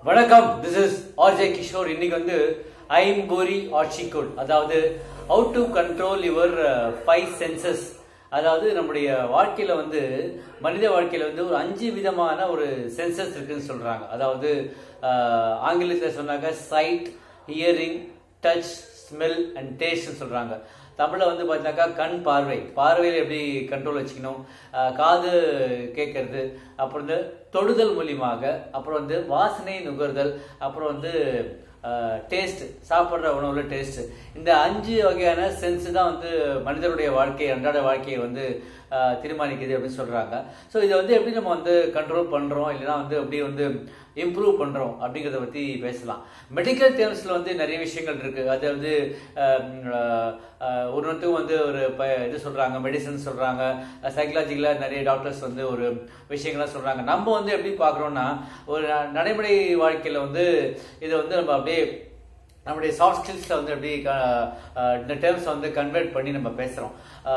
வணக்கம் this is RJ Kishore இன்னைக்கு வந்து ஐம் கோரி ஆட்சி கோட் அதாவது how to control your five senses அதாவது நம்முடைய வாழ்க்கையில வந்து மனித வாழ்க்கையில வந்து ஒரு அஞ்சு விதமான ஒரு சென்சஸ் இருக்குன்னு சொல்றாங்க அதாவது அஹ், ஆங்கிலத்தில் சொன்னாங்க sight hearing touch smell and டேஸ்ட்னு சொல்றாங்க தமிழ்ல வந்து பார்த்தீங்கன்னாக்கா கண் பார்வை பார்வையில் எப்படி கண்ட்ரோல் வச்சுக்கணும் அஹ், காது கேட்கறது அப்புறம் வந்து தொடுதல் மூலியமாக அப்புறம் வந்து வாசனை நுகர்தல் அப்புறம் வந்து டேஸ்ட் சாப்பிட்ற உணவுல டேஸ்ட் இந்த அஞ்சு வகையான சென்ஸ் தான் வந்து மனிதனுடைய வாழ்க்கை அன்றாட வாழ்க்கையை வந்து அஹ், தீர்மானிக்குது அப்படின்னு சொல்றாங்க ஸோ இதை வந்து எப்படி நம்ம வந்து கண்ட்ரோல் பண்றோம் இல்லைன்னா வந்து எப்படி வந்து இம்ப்ரூவ் பண்றோம் அப்படிங்கிறத பத்தி பேசலாம் மெடிக்கல் டேர்ம்ஸ்ல வந்து நிறைய விஷயங்கள் இருக்கு அது வந்து ஒருத்தருக்கும் வந்து ஒரு ப இது சொல்றாங்க மெடிசன் சொல்றாங்க சைக்கலாஜிக்கலா நிறைய டாக்டர்ஸ் வந்து ஒரு விஷயங்கள்லாம் சொல்றாங்க நம்ம வந்து எப்படி பார்க்குறோம்னா ஒரு நடைமுறை வாழ்க்கையில வந்து இதை வந்து நம்ம அப்படியே நம்முடைய சாஃப்ட் ஸ்கில்ஸில் வந்து எப்படி க- அஹ் இந்த டேர்ம்ஸை வந்து கன்வெர்ட் பண்ணி நம்ம பேசுகிறோம்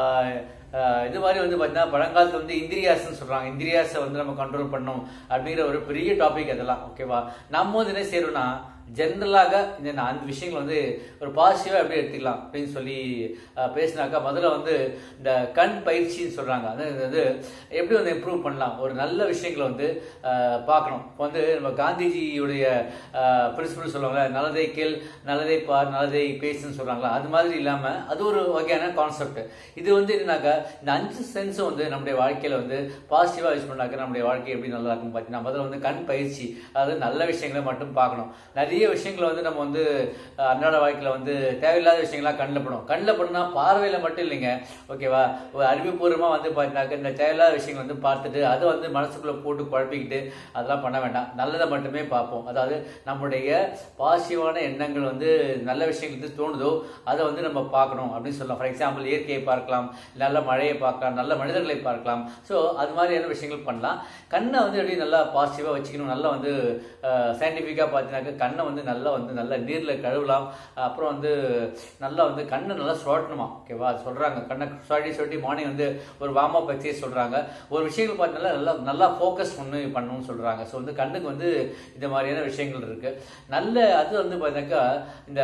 இது மாதிரி வந்து பார்த்தீங்கன்னா பழங்காலத்தில் வந்து இந்திரியாஸ்ன்னு சொல்கிறாங்க இந்திரியாஸை வந்து நம்ம கண்ட்ரோல் பண்ணணும் அப்படிங்கிற ஒரு பெரிய டாபிக் அதெல்லாம் ஓகேவா நம்ம வந்து என்ன செய்யறோம்னா ஜென்ரலாக இந்த நான் அந்த விஷயங்களை வந்து ஒரு பாசிட்டிவாக எப்படி எடுத்துக்கலாம் அப்படின்னு சொல்லி அஹ், பேசினாக்கா முதல்ல வந்து இந்த கண் பயிற்சின்னு சொல்கிறாங்க அது இது வந்து எப்படி வந்து இம்ப்ரூவ் பண்ணலாம் ஒரு நல்ல விஷயங்களை வந்து அஹ், பார்க்கணும் இப்போ வந்து நம்ம காந்திஜியுடைய பிரின்சிபல் சொல்லுவாங்கல்ல நல்லதை கேள் நல்லதை பார் நல்லதை பேசுன்னு சொல்றாங்களா அது மாதிரி இல்லாமல் அது ஒரு வகையான கான்செப்ட் இது வந்து என்னன்னாக்கா இந்த அஞ்சு சென்ஸும் வந்து நம்முடைய வாழ்க்கையில வந்து பாசிட்டிவாக யூஸ் பண்ணாக்க நம்முடைய வாழ்க்கை எப்படி நல்லா இருக்கும் பார்த்தீங்கன்னா முதல்ல வந்து கண் பயிற்சி அதாவது நல்ல விஷயங்களை மட்டும் பார்க்கணும் நிறைய விஷயங்களை வந்து நம்ம வந்து அஹ், அன்றாட வாழ்க்கையில வந்து தேவையில்லாத விஷயங்கள்லாம் கண்ணில் படும் கண்ணில் படுனா பார்வையில மட்டும் இல்லைங்க ஓகேவா ஒரு அறிவுபூர்வமா வந்து பார்த்தீங்கன்னாக்க இந்த தேவையில்லாத விஷயங்கள் வந்து பார்த்துட்டு அதை வந்து மனசுக்குள்ள போட்டு குழப்பிக்கிட்டு அதெல்லாம் பண்ண வேண்டாம் நல்லதை மட்டுமே பார்ப்போம் அதாவது நம்முடைய பாசிட்டிவான எண்ணங்கள் வந்து நல்ல விஷயங்கள் வந்து தோணுதோ அதை வந்து நம்ம பார்க்கணும் அப்படின்னு சொல்லலாம் ஃபார் எக்ஸாம்பிள் இயற்கையை பார்க்கலாம் நல்ல மழையை பார்க்கலாம் நல்ல மனிதர்களை பார்க்கலாம் ஸோ அது மாதிரியான விஷயங்கள் பண்ணலாம் கண்ணை வந்து எப்படி நல்லா பாசிட்டிவாக வச்சுக்கணும் நல்லா வந்து சயின்டிஃபிக்காக பார்த்தீங்கன்னாக்கா கண்ணை வந்து நல்லா வந்து நல்லா நீரில் கழுவலாம் அப்புறம் வந்து நல்லா வந்து கண்ணை நல்லா சுழட்டணுமா ஓகேவா அது சொல்கிறாங்க கண்ணை சுழட்டி சுழட்டி மார்னிங் வந்து ஒரு வார்ம் அப் எக்ஸசைஸ் சொல்கிறாங்க ஒரு விஷயங்கள் பார்த்தீங்கன்னா நல்லா நல்லா ஃபோக்கஸ் பண்ணி பண்ணணும்னு சொல்கிறாங்க ஸோ வந்து கண்ணுக்கு வந்து இந்த மாதிரியான விஷயங்கள் இருக்கு நல்ல அது வந்து பார்த்தீங்கன்னாக்கா இந்த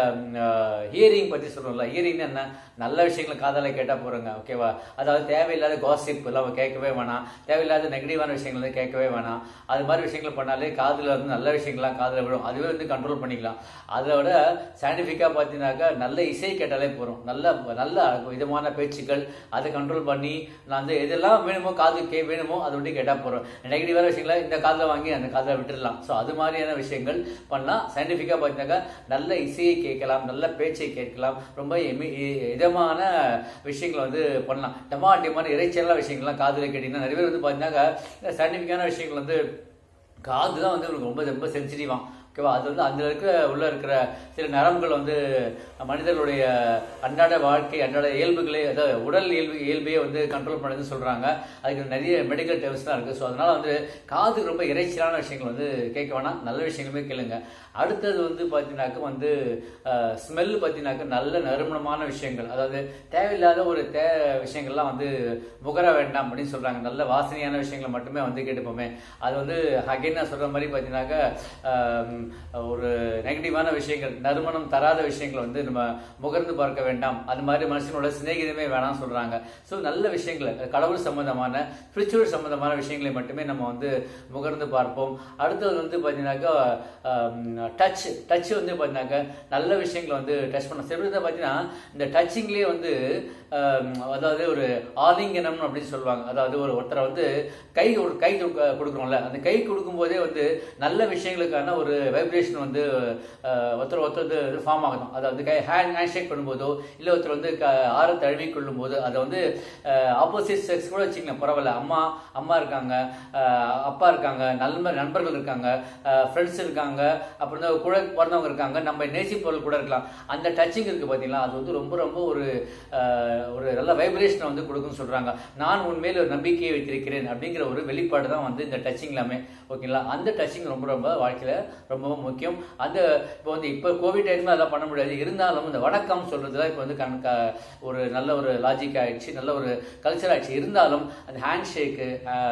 ஹியரிங் பற்றி சொல்கிறோம்ல ஹியரிங்னா என்ன நல்ல விஷயங்களை காதால கேட்டால் போகிறோங்க ஓகேவா அதாவது தேவையில்லாத காசிப் எல்லாம் கேட்கவே வேணாம் தேவையில்லாத நெகட்டிவான விஷயங்கள் வந்து கேட்கவே வேணாம் அது மாதிரி விஷயங்கள் பண்ணாலே காதில் வந்து நல்ல விஷயங்கள்லாம் காதில் விடும் அதுவே வந்து கண்ட்ரோல் பண்ணிக்கலாம் அதோட சயின்டிஃபிக்காக பார்த்தீங்கன்னாக்கா நல்ல இசை கேட்டாலே போகிறோம் நல்ல நல்ல விதமான பேச்சுக்கள் அதை கண்ட்ரோல் பண்ணி நான் வந்து எதெல்லாம் வேணுமோ காது கே வேணுமோ அதை விட்டு கேட்டால் போகிறோம் நெகட்டிவான விஷயங்களை இந்த காதில் வாங்கி அந்த காதில் விட்டுடலாம் ஸோ அது மாதிரியான விஷயங்கள் பண்ணலாம் சயின்டிஃபிக்காக பார்த்தீங்கன்னாக்கா நல்ல இசையை கேட்கலாம் நல்ல பேச்சை கேட்கலாம் ரொம்ப எமி- இ- இதமான விஷயங்களை வந்து பண்ணலாம் டமா டிமான இறைச்சலான விஷயங்கள்லாம் காதில் கேட்டிங்கன்னா நிறைய பேர் வந்து பார்த்தீங்கன்னாக்கா சயின்டிஃபிக்கான விஷயங்கள் வந்து காது தான் வந்து உங்களுக்கு ரொம்ப ரொம்ப சென்சிட்டிவாம் ஓகேவா அது வந்து அந்த இருக்கிற உள்ள இருக்கிற சில நரம்புகள் வந்து மனிதர்களுடைய அன்றாட வாழ்க்கை அன்றாட இயல்புகளே அதாவது உடல் இயல்பு இயல்பையே வந்து கண்ட்ரோல் பண்ணுதுன்னு சொல்றாங்க அதுக்கு நிறைய மெடிக்கல் டேர்ம்ஸ் தான் இருக்கு ஸோ அதனால வந்து காது ரொம்ப இறைச்சலான விஷயங்கள் வந்து கேட்க வேணாம் நல்ல விஷயங்களுமே கேளுங்க அடுத்தது வந்து பார்த்தீங்கன்னாக்க வந்து ஸ்மெல் பார்த்தீங்கன்னாக்க நல்ல நறுமணமான விஷயங்கள் அதாவது தேவையில்லாத ஒரு தே விஷயங்கள்லாம் வந்து முகர வேண்டாம் அப்படின்னு சொல்றாங்க நல்ல வாசனையான விஷயங்களை மட்டுமே வந்து கேட்டுப்போமே அது வந்து அகைன் நான் சொல்ற மாதிரி பார்த்தீங்கன்னாக்க ஆம், ஒரு நெகட்டிவான விஷயங்கள் நறுமணம் தராத விஷயங்களை வந்து நம்ம முகர்ந்து பார்க்க வேண்டாம் அது மாதிரி மனுஷனோட சிநேகிதமே வேணாம் சொல்றாங்க ஸோ நல்ல விஷயங்களை கடவுள் சம்பந்தமான ஸ்பிரிச்சுவல் சம்பந்தமான விஷயங்களை மட்டுமே நம்ம வந்து முகர்ந்து பார்ப்போம் அடுத்தது வந்து பார்த்தீங்கன்னாக்கா டச் டச் வந்து பார்த்தீங்கன்னாக்கா நல்ல விஷயங்களை வந்து டச் பண்ண சில பேர் பார்த்தீங்கன்னா இந்த டச்சிங்லேயே வந்து ஆம், அதாவது ஒரு ஆலிங்கனம் அப்படின்னு சொல்லுவாங்க அதாவது ஒரு ஒருத்தரை வந்து கை ஒரு கை கொடுக்க- கொடுக்குறோம்ல அந்த கை கொடுக்கும்போதே வந்து நல்ல விஷயங்களுக்கான ஒரு வைப்ரேஷன் வந்து அஹ், ஒருத்தர் ஒருத்தர் வந்து ஃபார்ம் ஆகணும் அதாவது கை ஹேண்ட் ஹேண்ட் ஷேக் பண்ணும்போதோ இல்லை ஒருத்தர் வந்து க ஆற தழுவி கொள்ளும் போது அதை வந்து ஆப்போசிட் செக்ஸ் கூட வச்சுக்கலாம் பரவாயில்ல அம்மா அம்மா இருக்காங்க அஹ், அப்பா இருக்காங்க நல்ல நண்பர்கள் இருக்காங்க ஃப்ரெண்ட்ஸ் இருக்காங்க அப்புறம் வந்து கூட பிறந்தவங்க இருக்காங்க நம்ம நேசி பொருள் கூட இருக்கலாம் அந்த டச்சிங் இருக்கு பார்த்தீங்களா அது வந்து ரொம்ப ரொம்ப ஒரு அஹ், ஒரு நல்ல வைப்ரேஷனை வந்து கொடுக்குன்னு சொல்றாங்க நான் உண்மையில ஒரு நம்பிக்கையை வைத்திருக்கிறேன் அப்படிங்கிற ஒரு வெளிப்பாடு தான் வந்து இந்த டச்சிங் எல்லாமே ஓகேங்களா அந்த டச்சிங் ரொம்ப ரொம்ப வாழ்க்கையில ரொம்ப முக்கியம் அந்த இப்போ வந்து இப்போ கோவிட் டைம்ல அதெல்லாம் பண்ண முடியாது இருந்தாலும் இந்த வணக்கம் சொல்றது தான் இப்போ வந்து கண் க- ஒரு நல்ல ஒரு லாஜிக் ஆயிடுச்சு நல்ல ஒரு கல்ச்சர் ஆயிடுச்சு இருந்தாலும் அந்த ஹேண்ட் ஷேக்கு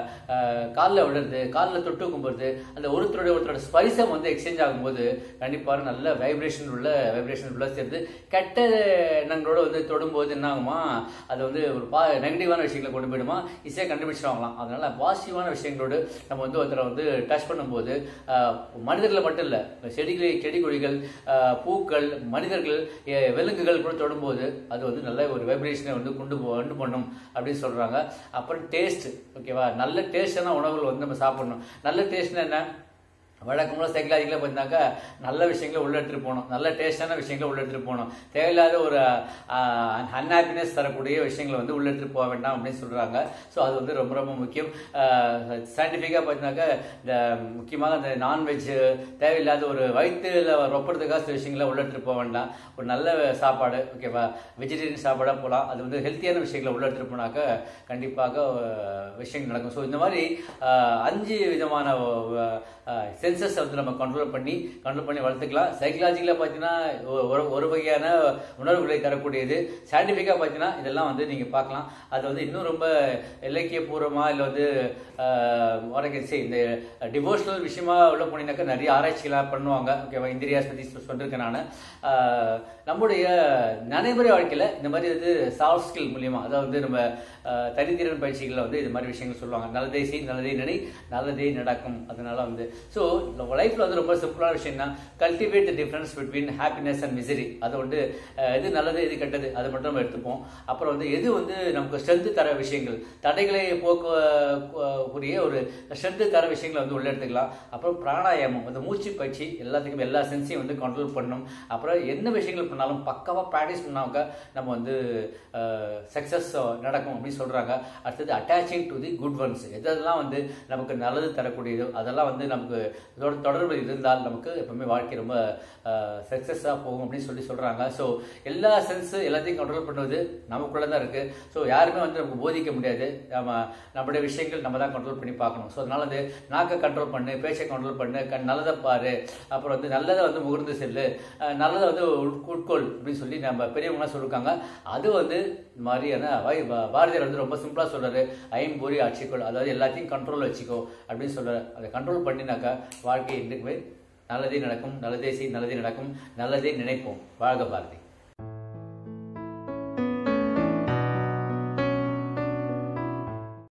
காலில் விடுறது காலில் தொட்டு கும்பிடுறது அந்த ஒருத்தருடைய ஒருத்தரோட ஸ்பரிசம் வந்து எக்ஸ்சேஞ்ச் ஆகும்போது கண்டிப்பாக நல்ல வைப்ரேஷன் உள்ள வைப்ரேஷன் உள்ள சேர்ந்து கெட்ட எண்ணங்களோட வந்து தொடும்போது என்ன ஆகுமா அது வந்து ஒரு பா நெகட்டிவான விஷயங்களை கொண்டு போயிடுமா ஈஸியாக கண்டுபிடிச்சிடுவாங்களாம் அதனால பாசிட்டிவான விஷயங்களோடு நம்ம வந்து ஒருத்தரை வந்து டச் பண்ணும்போது ஆஹ், மனிதர்களை மட்டும் இல்லை செடிகளை செடி கொடிகள் ஆஹ், பூக்கள் மனிதர்கள் எ- விலங்குகள் கூட தொடும்போது அது வந்து நல்ல ஒரு வைப்ரேஷனை வந்து கொண்டு போ கொண்டு பண்ணும் அப்படின்னு சொல்றாங்க அப்புறம் டேஸ்ட் ஓகேவா நல்ல டேஸ்டான உணவுகள் வந்து நம்ம சாப்பிடணும் நல்ல டேஸ்ட்னா என்ன வழக்கமாக சைக்கலாஜிக்கலாக பார்த்தீங்கன்னாக்கா நல்ல விஷயங்களை உள்ள எடுத்துட்டு போகணும் நல்ல டேஸ்டான விஷயங்களை உள்ள எடுத்துட்டு போகணும் தேவையில்லாத ஒரு அன்ஹாப்பினஸ் தரக்கூடிய விஷயங்களை வந்து உள்ள எடுத்துட்டு போக வேண்டாம் அப்படின்னு சொல்றாங்க ஸோ அது வந்து ரொம்ப ரொம்ப முக்கியம் சயின்டிஃபிக்காக பார்த்தீங்கன்னாக்கா இந்த முக்கியமாக இந்த நான்வெஜ் தேவையில்லாத ஒரு வயிற்றுல ரொப்படுறதுக்காக சில விஷயங்களை உள்ள எடுத்துட்டு போக வேண்டாம் ஒரு நல்ல சாப்பாடு ஓகேவா வெஜிடேரியன் சாப்பாடாக போகலாம் அது வந்து ஹெல்த்தியான விஷயங்களை உள்ள எடுத்துட்டு போனாக்க கண்டிப்பாக அஹ், விஷயங்கள் நடக்கும் ஸோ இந்த மாதிரி அஹ், அஞ்சு விதமான சென்சஸ் வந்து நம்ம கண்ட்ரோல் பண்ணி கண்ட்ரோல் பண்ணி வளர்த்துக்கலாம் சைக்கலாஜிக்கலாக பார்த்தீங்கன்னா ஒ- ஒரு ஒரு வகையான உணர்வுகளை தரக்கூடியது சயின்டிஃபிக்காக பார்த்தீங்கன்னா இதெல்லாம் வந்து நீங்கள் பார்க்கலாம் அது வந்து இன்னும் ரொம்ப இலக்கியபூர்வமாக இல்லை வந்து உனக்கு சரி இந்த டிவோஷனல் விஷயமா உள்ள போனீங்கன்னாக்கா நிறைய ஆராய்ச்சிகளாக பண்ணுவாங்க ஓகேவா இந்திரியாஸ் பற்றி சொல்லியிருக்கேன் நான் நம்முடைய நடைமுறை வாழ்க்கையில் இந்த மாதிரி வந்து சாஃப்ட் ஸ்கில் மூலியமா அதாவது வந்து நம்ம அஹ், தனித்திறன் பயிற்சிகளில் வந்து இது மாதிரி விஷயங்கள் சொல்லுவாங்க நல்லதே செய் நல்லதே நினை நல்லதே நடக்கும் அதனால வந்து ஸோ லைஃப்ல வந்து ரொம்ப சிம்பிளான விஷயம் தான் cultivate the difference between happiness and misery அதை வந்து அஹ், எது நல்லது எது கெட்டது அதை மட்டும் நம்ம எடுத்துப்போம் அப்புறம் வந்து எது வந்து நமக்கு ஸ்ட்ரென்த் தர விஷயங்கள் தடைகளை போக்க கூடிய ஒரு ஸ்ட்ரென்த் தர விஷயங்களை வந்து உள்ள எடுத்துக்கலாம் அப்புறம் பிராணாயாமம் அந்த மூச்சு பயிற்சி எல்லாத்துக்கும் எல்லா சென்ஸையும் வந்து கண்ட்ரோல் பண்ணணும் அப்புறம் என்ன விஷயங்கள் பண்ணாலும் பக்காவாக ப்ராக்டிஸ் பண்ணாக்க நம்ம வந்து சக்ஸஸ் நடக்கும் அப்படின்னு சொல்றாங்க அடுத்தது attaching to the good ones எதெல்லாம் வந்து நமக்கு நல்லது தரக்கூடியதோ அதெல்லாம் வந்து நமக்கு இதோட தொடர்பு இருந்தால் நமக்கு எப்பவுமே வாழ்க்கை ரொம்ப சக்ஸஸாக போகும் அப்படின்னு சொல்லி சொல்றாங்க ஸோ எல்லா சென்ஸ் எல்லாத்தையும் கண்ட்ரோல் பண்ணுவது நமக்குள்ள தான் இருக்கு ஸோ யாருமே வந்து நமக்கு போதிக்க முடியாது நம்ம நம்முடைய விஷயங்கள் நம்ம தான் கண்ட்ரோல் பண்ணி பார்க்கணும் ஸோ அதனால வந்து நாக்கை கண்ட்ரோல் பண்ணு பேச்சை கண்ட்ரோல் பண்ணு கண் நல்லதை பாரு அப்புறம் வந்து நல்லதை வந்து முகர்ந்து செல்லு அஹ் நல்லதை வந்து உட்- உட்கொள் அப்படின்னு சொல்லி நம்ம பெரியவங்களாம் சொல்லியிருக்காங்க அது வந்து இந்த மாதிரியான வை- பா- பாரதியார் வந்து ரொம்ப சிம்பிளா சொல்றாரு ஐம்பொறி ஆட்சிக்கொள் அதாவது எல்லாத்தையும் கண்ட்ரோல் வச்சுக்கோ அப்படின்னு சொல்றாரு அதை கண்ட்ரோல் பண்ணினாக்கா வாழ்க்கை என்றுமே நல்லதே நடக்கும் நல்லதே செய் நல்லதே நடக்கும் நல்லதே நினைப்போம் வாழ்க பாரதி